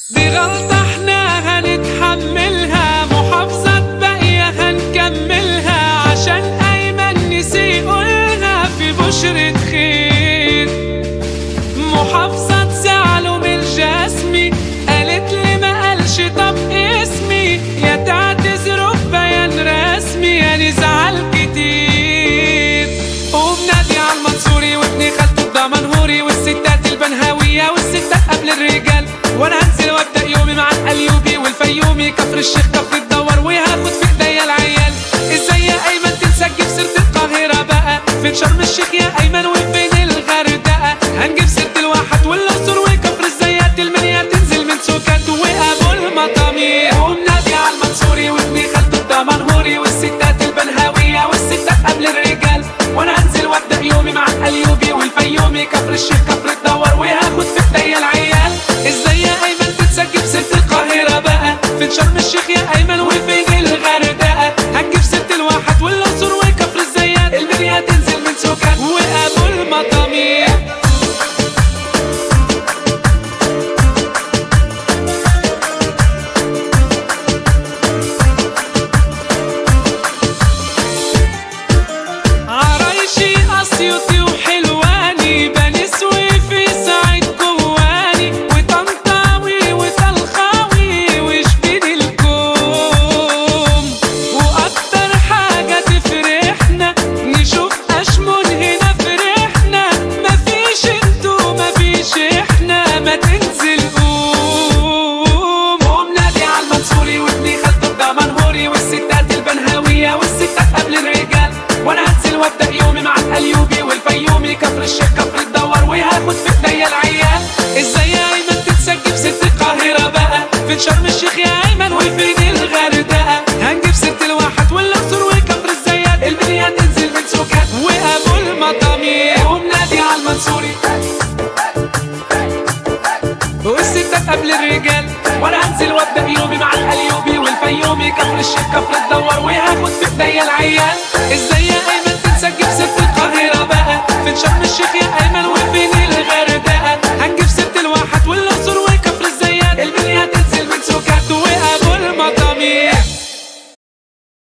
دي غلطة احنا هنتحملها محافظة باقية هنكملها عشان أيمن نسي يقولها في بشرة خير محافظة تزعله من الجسمي قالت لي ما قالش طب اسمي يا تعتذروا ببيان رسمي يا نزعل كتير وبنادي على المنصوري وابني خالته الدمنهوري والستات البنهاوية والستات قبل الرجال وانا هنزل وابدا يومي مع القليوبي والفيومي كفر الشيخ كفر الدور وهاخد في ايديا العيال ازاي يا ايمن تنسى تجيب سيره القاهره بقى فين شرم الشيخ يا ايمن وفين الغردقه هنجيب سيره الواحات والاقصر وكفر الزيات المنيا تنزل من سوكات وابو المطامير ومنادي على المنصوري وابني خالته الدمنهوري والستات البنهاويه والستات قبل الرجال وانا هنزل وابدا يومي مع القليوبي والفيومي كفر الشيخ كفر الدور وهاخد في ايديا العيال ازاي يا ايمن تنسى تجيب سيره القاهره بقى فين شرم الشيخ يا ايمن وفين الغردقه هنجيب سيره الواحات والاقصر وكفر الزيات المنيا تنزل من سوكات وابو المطامير عرايشي اسيوطي وحلواني بني سويفي سعيد جواني وطنطاوي وطلخاوي وشبين الكوم واكتر حاجة تفرحنا نشوف اشمون هنا فرحنا مفيش انتو مفيش احنا ما تنزل قوم ومنادي على المنصوري وابني خالته الدمنهوري والستات البنهاوية والستات قبل الرجال وانا هنزل وابدا يومي مع القليوبي والفيومي كفر الشيخ كفر الدور وهاخد في ايديا العيال ازاي يا ايمن تنسى تجيب سيره القاهره بقى فين شرم الشيخ يا ايمن وفين الغردقه هنجيب سيره الواحات والاقصر وكفر الزيات المنيا تنزل من سوكات وابو المطامير ومنادي على المنصوري والستات قبل الرجال وانا هنزل وابدا يومي مع القليوبي والفيومي كفر الشيخ كفر الدور وهاخد في ايديا العيال ازاي يا ايمن تنسى تجيب سيره القاهره بقى فين شرم الشيخ يا ايمن